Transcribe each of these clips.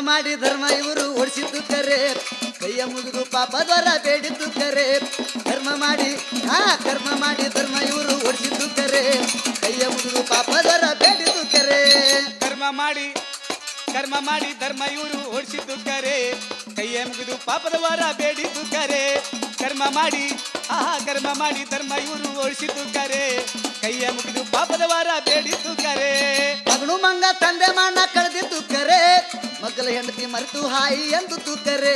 ಮಾಡಿ ಧರ್ಮ ಇವರು ಓಡಿಸಿದ್ದು ಕರೆ ಕೈಯ ಮುಗಿದು ಪಾಪದವರ ಬೇಡಿದ್ದು ಕರೆ ಕರ್ಮ ಮಾಡಿ ಆ ಕರ್ಮ ಮಾಡಿ ಧರ್ಮ ಇವರು ಓಡಿಸಿದ್ದು ಕರೆ ಕೈಯ ಮುಗಿದು ಪಾಪದವರ ಬೇಡಿದ್ದು ಕರೆ ಕರ್ಮ ಮಾಡಿ ಕರ್ಮ ಮಾಡಿ ಧರ್ಮ ಇವರು ಓಡಿಸಿದ್ದು ಕರೆ ಕೈಯ ಮುಗಿದು ಪಾಪದ ವಾರ ಬೇಡಿದ್ದು ಕರೆ ಕರ್ಮ ಮಾಡಿ ಆಹಾ ಕರ್ಮ ಮಾಡಿ ಧರ್ಮ ಇವರು ಓಡಿಸಿದ್ದು ಕರೆ ಕೈಯ ಮುಗಿದು ಪಾಪದ ವಾರ ಬೇಡಿದ್ದು ಕರೆ ಮಗನು ಮಂಗ ತಂದೆ ಮಾನ ಕಳೆದಿದ್ದು ಕರೆ ಮಕ್ಕಳ ಹೆಂಡತಿ ಮರೆತು ಹಾಯಿ ಎಂದು ತೂಕರೆ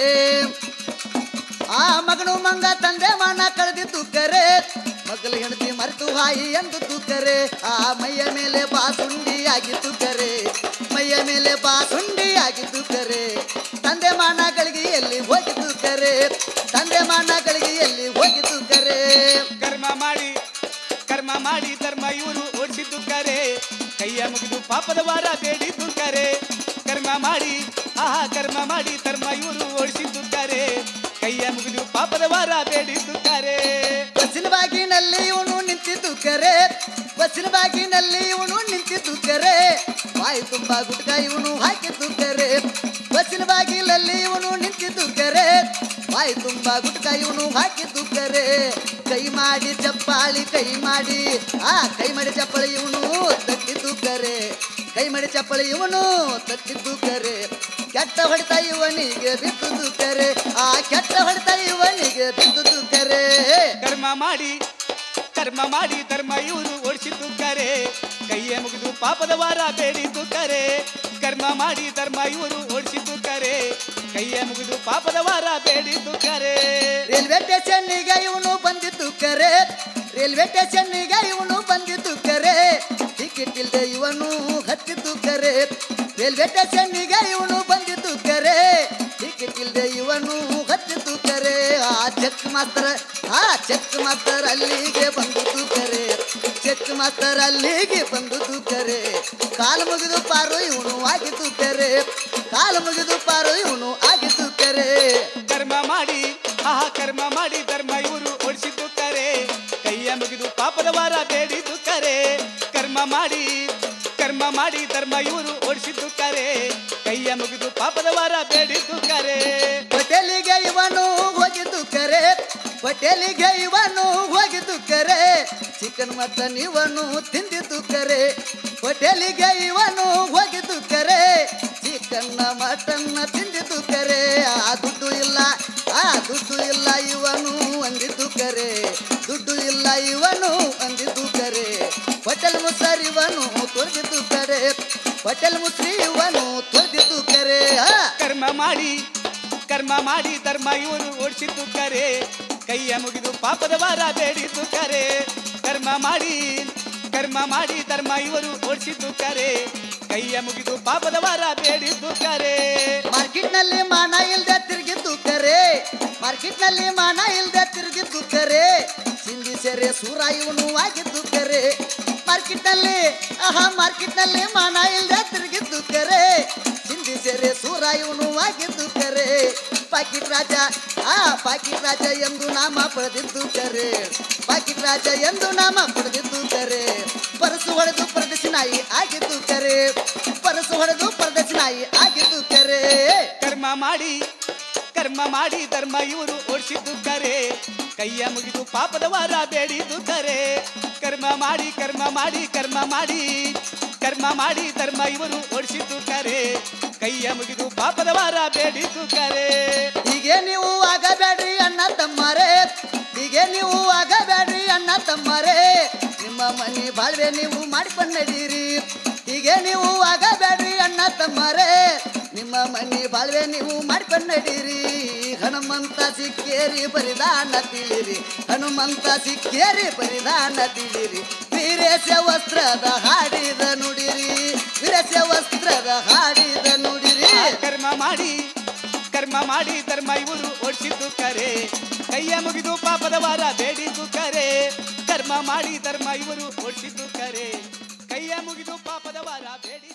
ಆ ಮಗನು ಮಂಗ ತಂದೆ ಮಾನ ಕಳೆದಿದ್ದು ಕರೆ ಮಕ್ಕಳ ಹೆಂಡತಿ ಮರೆತು ಹಾಯಿ ಎಂದು ತೂಕರೆ ಆ ಮೈಯ ಮೇಲೆ ಬಾಸುಂಡಿ ಆಗಿದ್ದು ಕರೆ ಮೈಯ ಮೇಲೆ ಬಾಸುಂಡಿ ಆಗಿದ್ದು ಕರೆ ತಂದೆ ಮಾನಗಳಿಗೆ ಎಲ್ಲಿ ಹೋಗಿದ್ದು ಕರೆ ತಂದೆ ಮಾನಗಳಿಗೆ ಎಲ್ಲಿ ಹೋಗಿದ್ದು ಕರೆ ಕರ್ಮ ಮಾಡಿ ಕರ್ಮ ಮಾಡಿ ಧರ್ಮ ಇವರು ಓಡಿಸಿದ್ದು ಕರೆ ಕೈಯ ಮುಗಿದು ಪಾಪದ ವಾರ ಬೇಡಿದ್ದು ಕರೆ ಕರ್ಮ ಮಾಡಿ ಆಹಾ ಕರ್ಮ ಮಾಡಿ ಧರ್ಮ ಇವರು ಓಡಿಸಿದ್ದು ಕರೆ ಕೈಯ ಮುಗಿದು ಪಾಪದ ವಾರ ಬೇಡಿದ್ದು ಕರೆ ಬಸ್ಸಿನ ಬಾಗಿನಲ್ಲಿ ಇವನು ನಿಂತಿದ್ದು ಕರೆ ಬಸ್ಸಿನ ಬಾಗಿನಲ್ಲಿ ಇವನು ನಿಂತಿದ್ದು ಕರೆ ಬಾಯಿ ತುಂಬಾ ಗುಟ್ಕ ಇವನು ಹಾಕಿದ್ದು ಕರೆ ಬಸ್ಸಿನ ಬಾಗಿಲಲ್ಲಿ ಇವನು ನಿಂತಿದ್ದು ಕರೆ ಬಾಯಿ ತುಂಬಾ ಗುಟ್ಕ ಇವನು ಹಾಕಿದ್ದು ಕರೆ ಕೈ ಮಾಡಿ ಚಪ್ಪಾಳಿ ಕೈ ಮಾಡಿ ಆ ಕೈ ಮಾಡಿ ಚಪ್ಪಾಳಿ ಇವನು ತಟ್ಟಿದ್ದು ಕರೆ ಕೈ ಮಾಡಿ ಚಪ್ಪಾಳಿ ಇವನು ತಟ್ಟಿದ್ದು ಕರೆ ಕೆಟ್ಟ ಹೊಡಿತ ಇವನಿಗೆ ಬಿದ್ದುದು ಕರೆ ಆ ಕೆಟ್ಟ ಹೊಡಿತ ಇವನಿಗೆ ಬಿದ್ದುದು ಕರೆ ಕರ್ಮ ಮಾಡಿ ಕರ್ಮ ಮಾಡಿ ಧರ್ಮ ಇವರು ಓಡಿಸಿದ್ದು ಕರೆ ಕೈಯ ಮುಗಿದು ಪಾಪದ ವಾರ ಬೇಡಿದ್ದು ಕರೆ ಕರ್ಮ ಮಾಡಿ ಧರ್ಮ ಇವರು ಓಡಿಸಿದ್ದು ಕರೆ ಕೈಯ ಮುಗಿದು ಪಾಪದ ವಾರ ಬೇಡಿದ್ದು ಕರೆ ರೈಲ್ವೆ ಸ್ಟೇಷನ್ನಿಗೆ ಇವನು ಬಂದಿದ್ದು ಕರೆ ರೈಲ್ವೆ ಸ್ಟೇಷನ್ನಿಗೆ ಇವನು ಬಂದಿದ್ದು ಕರೆ ಟಿಕೆಟ್ ಇಲ್ದೆ ಇವನು ಹತ್ತಿದ್ದು ಕರೆ ರೈಲ್ವೆ ಸ್ಟೇಷನ್ನಿಗೆ ಇವನು ಬಂದಿದ್ದು ಕರೆ ಟಿಕೆಟ್ ಇಲ್ದೆ ಇವನು ಹತ್ತಿದ್ದು ಕರೆ ಆ ಚೆಕ್ ಮಾಸ್ತರ ಆ ಚೆಕ್ ಮಾಸ್ತರ ಅಲ್ಲಿಗೆ ಬಂದಿದ್ದು ಕರೆ ಚೆಕ್ ಮಾಸ್ತರ ಅಲ್ಲಿಗೆ ಬಂದುದು ಕರೆ ಕಾಲು ಮುಗಿದು ಪಾರು ಇವನು ಆಗಿದ್ದು ಕರೆ ಕಾಲು ಮುಗಿದು ಪಾರು ಇವನು ಆಗಿದ್ದು ಕರೆ ಕರ್ಮ ಮಾಡಿ ಆಹಾ ಕರ್ಮ ಮಾಡಿ ಧರ್ಮ ಇವರು ಓಡಿಸಿದ್ದು ಕರೆ ಕೈಯ ಮುಗಿದು ಪಾಪದ ವಾರ ಬೇಡಿದ್ದು ಕರೆ ಕರ್ಮ ಮಾಡಿ ಕರ್ಮ ಮಾಡಿ ಧರ್ಮ ಇವರು ಓಡಿಸಿದ್ದು ಕರೆ ಕೈಯ ಮುಗಿದು ಪಾಪದ ವಾರ ಬೇಡಿದ್ದು ಕರೆ ಹೋಟೆಲಿಗೆ ಇವನು ಹೋಗಿದ್ದು ಕರೆ ಹೋಟೆಲಿಗೆ ಇವನು ಹೋಗಿದ್ದು ಕರೆ ಚಿಕನ್ ಮಟನ್ ಇವನು ತಿಂದಿದ್ದು ಕರೆ ಹೋಟೆಲಿಗೆ ಇವನು ಹೋಗಿದ್ದು ಕರೆ ಚಿಕನ್ ಮಟನ್ ತಿಂದಿದ್ದು ಕರೆ ಆ ದುಡ್ಡು ಇಲ್ಲ ಆ ದುಡ್ಡು ಇಲ್ಲ ಇವನು ಅಂದಿದ್ದು ಕರೆ ದುಡ್ಡು ಇಲ್ಲ ಇವನು ಅಂದಿದ್ದು ಕರೆ ಹೋಟೆಲ್ ಮುಸರ್ ಇವನು ತೊಳೆದಿದ್ದು ಕರೆ ಹೋಟೆಲ್ ಮುಸ್ರಿ ಇವನು ತೊಳೆದಿದ್ದು ಕರೆ ಆ ಕರ್ಮ ಮಾಡಿ ಕರ್ಮ ಮಾಡಿ ಧರ್ಮ ಇವರು ಓಡಿಸಿದ್ದು ಕರೆ ಕೈಯ ಮುಗಿದು ಪಾಪದ ವಾರ ಬೇಡಿದ್ದು ಕರೆ ಕರ್ಮ ಮಾಡಿ ಕರ್ಮ ಮಾಡಿ ಧರ್ಮ ಇವರು ಓಡಿಸಿದ್ದು ಕರೆ ಕೈಯ ಮುಗಿದು ಪಾಪದ ವಾರ ಬೇಡಿದ್ದು ಕರೆ ಮಾರ್ಕೆಟ್ ನಲ್ಲಿ ಮಾನ ಇಲ್ದೆ ತಿರುಗಿದ್ದು ಕರೆ ಮಾರ್ಕೆಟ್ ನಲ್ಲಿ ಮಾನ ಇಲ್ದೆ ತಿರುಗಿದ್ದು ಕರೆ ಸಿಂಧಿ ಸೆರೆ ಸೂರ ಇವನು ಆಗಿದ್ದು ಕರೆ ಮಾರ್ಕೆಟ್ ನಲ್ಲಿ ಆಹಾ ಮಾರ್ಕೆಟ್ ನಲ್ಲಿ ಮಾನ ಇಲ್ದೆ ತಿರುಗಿದ್ದು ಕರೆ ಸಿಂಧಿ ಸೆರೆ ಸೂರ ಇವನು ಆಗಿದ್ದು ಕರೆ ಪಾಕಿಟ್ ರಾಜ ಆ ಪಾಕಿಟ್ ರಾಜ ಎಂದು ನಾಮ ಪಡೆದಿದ್ದು ಕರೆ ಪಾಕಿಟ್ ರಾಜ ಎಂದು ನಾಮ ಪಡೆದಿದ್ದು ಕರೆ ಪರಸು ಹೊಡೆದು ಪ್ರದರ್ಶನಾಯಿ ಆಗಿದ್ದು ಕರೆ ಪರಸು ಹೊಡೆದು ಪ್ರದರ್ಶನಾಯಿ ಆಗಿದ್ದು ಕರೆ ಕರ್ಮ ಮಾಡಿ ಕರ್ಮ ಮಾಡಿ ಧರ್ಮ ಇವರು ಓಡಿಸಿದ್ದು ಕರೆ ಕೈಯ ಮುಗಿದು ಪಾಪದ ವಾರ ಬೇಡಿದ್ದು ಕರೆ ಕರ್ಮ ಮಾಡಿ ಕರ್ಮ ಮಾಡಿ ಕರ್ಮ ಮಾಡಿ ಕರ್ಮ ಮಾಡಿ ಧರ್ಮ ಇವರು ಓಡಿಸಿದ್ದು ಕರೆ ಕೈಯ ಮುಗಿದು ಪಾಪದ ವಾರ ಬೇಡಿದ್ದು ಕರೆ ಹೀಗೆ ನೀವು ಆಗಬೇಡ್ರಿ ಅಣ್ಣ ತಮ್ಮರೇ ಹೀಗೆ ನೀವು ಆಗಬೇಡ್ರಿ ಅಣ್ಣ ತಮ್ಮರೇ ನಿಮ್ಮ ಮನೆ ಬಾಳ್ವೆ ನೀವು ಮಾಡ್ಕೊಂಡು ನಡೀರಿ ಹೀಗೆ ನೀವು ಆಗಬೇಡ್ರಿ ಅಣ್ಣ ತಮ್ಮರೇ ನಿಮ್ಮ ಮನೆ ಬಾಳ್ವೆ ನೀವು ಮಾಡ್ಕೊಂಡು ನಡೀರಿ ಹನುಮಂತ ಸಿಕ್ಕೇರಿ ಬರಿದಾನ ತಿಳಿರಿ ಹನುಮಂತ ಸಿಕ್ಕೇರಿ ಬರಿದಾನ ತಿಳಿರಿ ವೀರೇಶ ವಸ್ತ್ರದ ಹಾಡಿದ ನುಡಿರಿ ವೀರೇಶ ವಸ್ತ್ರದ ಹಾಡಿದ ನುಡಿರಿ ಕರ್ಮ ಮಾಡಿ ಕರ್ಮ ಮಾಡಿ ಧರ್ಮ ಇವರು ಓಡಿಸಿದ್ದು ಕರೆ ಕೈಯ ಮುಗಿದು ಪಾಪದ ವಾರ ಬೇಡಿದ್ದು ಕರೆ ಕರ್ಮ ಮಾಡಿ ಧರ್ಮ ಇವರು ಓಡಿಸಿದ್ದು ಕರೆ ಕೈಯ ಮುಗಿದು ಪಾಪದ ವಾರ ಬೇಡಿ